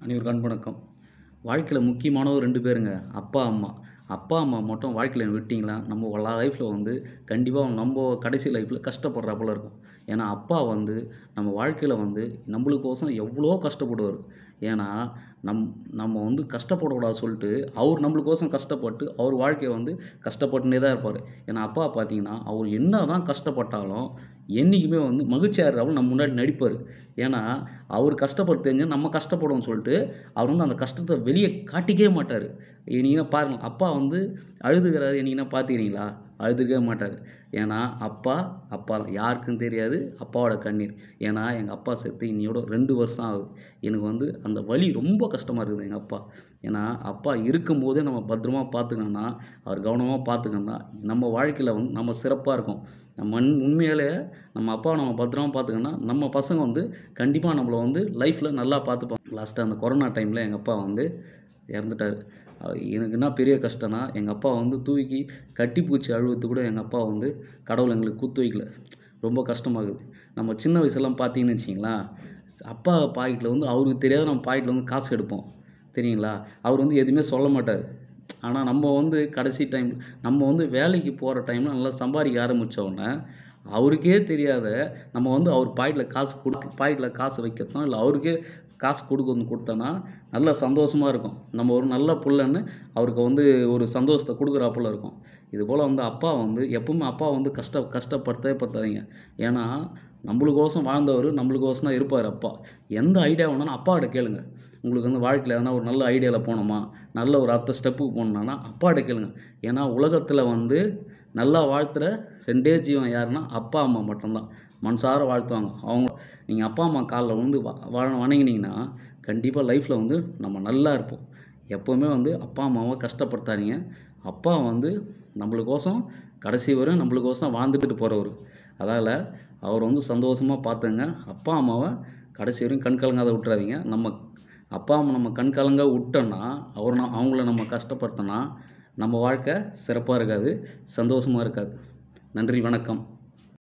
அனைவருக்கும் அன்பு வணக்கம் வாழ்க்கையில் முக்கியமானவர் ரெண்டு பேருங்க அப்பா அம்மா அப்பா அம்மா மட்டும் வாழ்க்கையில் விட்டிங்களா நம்ம லைஃப்பில் வந்து கண்டிப்பாக நம்ம கடைசி லைஃப்பில் கஷ்டப்படுறாப்புல இருக்கும் ஏன்னா அப்பா வந்து நம்ம வாழ்க்கையில் வந்து நம்மளுக்கோசம் எவ்வளோ கஷ்டப்படுவார் ஏன்னா நம் நம்ம வந்து கஷ்டப்படக்கூடாது சொல்லிட்டு அவர் நம்மளுக்கோசம் கஷ்டப்பட்டு அவர் வாழ்க்கையை வந்து கஷ்டப்பட்டுனே தான் இருப்பார் ஏன்னா அப்பா பார்த்தீங்கன்னா அவர் என்ன தான் கஷ்டப்பட்டாலும் என்றைக்குமே வந்து மகிழ்ச்சியாக இருக்கிறாப்புல நம்ம முன்னாடி நடிப்பார் ஏன்னா அவர் கஷ்டப்பட்டு தெரிஞ்சு நம்ம கஷ்டப்படுவோம்னு சொல்லிட்டு அவர் வந்து அந்த கஷ்டத்தை வெளியே காட்டிக்கவே மாட்டார் நீங்கள் பாருங்கள் அப்பா வந்து அழுதுகிறாரு என்னைக்குன்னா பார்த்துக்கிறீங்களா அழுதுக்கவே மாட்டார் ஏன்னா அப்பா அப்பா தான் யாருக்கும் தெரியாது அப்பாவோட கண்ணீர் ஏன்னா எங்கள் அப்பா செத்து இன்னையோட ரெண்டு வருஷம் ஆகுது எனக்கு வந்து அந்த வலி ரொம்ப கஷ்டமாக இருக்குது எங்கள் அப்பா ஏன்னா அப்பா இருக்கும்போதே நம்ம பத்திரமா பார்த்துக்கணும்னா அவர் கவனமாக பார்த்துக்கணும்னா நம்ம வாழ்க்கையில் வந்து நம்ம சிறப்பாக இருக்கும் நம்ம உண் உண்மையிலே நம்ம அப்பாவை நம்ம பத்திரமா பார்த்துக்கணும்னா நம்ம பசங்க வந்து கண்டிப்பாக நம்மளை வந்து லைஃப்பில் நல்லா பார்த்துப்பாங்க லாஸ்ட்டாக அந்த கொரோனா டைமில் எங்கள் அப்பா வந்து இறந்துட்டார் அவர் எனக்கு என்ன பெரிய கஷ்டம்னா எங்கள் அப்பா வந்து தூக்கி கட்டிப்பூச்சி அழுவது கூட எங்கள் அப்பா வந்து கடவுள் எங்களுக்கு குத்து வைக்கல ரொம்ப கஷ்டமாகுது நம்ம சின்ன வயசுலாம் பார்த்தீங்கன்னு வச்சிங்களேன் அப்பா பாக்கெட்டில் வந்து அவருக்கு தெரியாத நம்ம பாக்கெட்டில் வந்து காசு எடுப்போம் தெரியுங்களா அவர் வந்து எதுவுமே சொல்ல மாட்டார் ஆனால் நம்ம வந்து கடைசி டைம் நம்ம வந்து வேலைக்கு போகிற டைமில் நல்லா சம்பாதிக்க ஆரம்பித்த உடனே அவருக்கே தெரியாத நம்ம வந்து அவர் பாக்கெட்டில் காசு கொடுத்து பாக்கெட்டில் காசு வைக்கிறதும் இல்லை அவருக்கே காசு கொடுக்கணும் கொடுத்தோன்னா நல்ல சந்தோஷமாக இருக்கும் நம்ம ஒரு நல்ல புள்ளன்னு அவருக்கு வந்து ஒரு சந்தோஷத்தை கொடுக்குறாப்புல இருக்கும் இது போல் வந்து அப்பா வந்து எப்பவுமே அப்பா வந்து கஷ்ட கஷ்டப்படுத்தவே பத்தாதீங்க ஏன்னா நம்மளுக்கோசம் வாழ்ந்தவர் நம்மளுக்கோசம் தான் இருப்பார் அப்பா எந்த ஐடியா வேணாலும் அப்பாட்ட கேளுங்க உங்களுக்கு வந்து வாழ்க்கையில் எதனா ஒரு நல்ல ஐடியாவில் போகணுமா நல்ல ஒரு அடுத்த ஸ்டெப்புக்கு போகணுன்னா அப்பாட்ட கேளுங்க ஏன்னா உலகத்தில் வந்து நல்லா வாழ்த்துற ரெண்டே ஜீவன் யாருன்னா அப்பா அம்மா மட்டும்தான் மனசார வாழ்த்துவாங்க அவங்க நீங்கள் அப்பா அம்மா காலில் வந்து வ வணங்கினீங்கன்னா கண்டிப்பாக லைஃப்பில் வந்து நம்ம நல்லா இருப்போம் எப்போவுமே வந்து அப்பா அம்மாவை கஷ்டப்படுத்தாதீங்க அப்பா வந்து நம்மளுக்கோசம் கடைசி வரையும் நம்மளுக்கோசம் வாழ்ந்துட்டு போகிறவர் அதால் அவர் வந்து சந்தோஷமாக பார்த்துங்க அப்பா அம்மாவை கடைசி வரையும் கண் கலங்காத விட்டுறாதீங்க நம்ம அப்பா அம்மா நம்ம கண் கலங்க விட்டோன்னா அவர் அவங்கள நம்ம கஷ்டப்படுத்தினா நம்ம வாழ்க்கை சிறப்பாக இருக்காது சந்தோஷமாக இருக்காது நன்றி வணக்கம்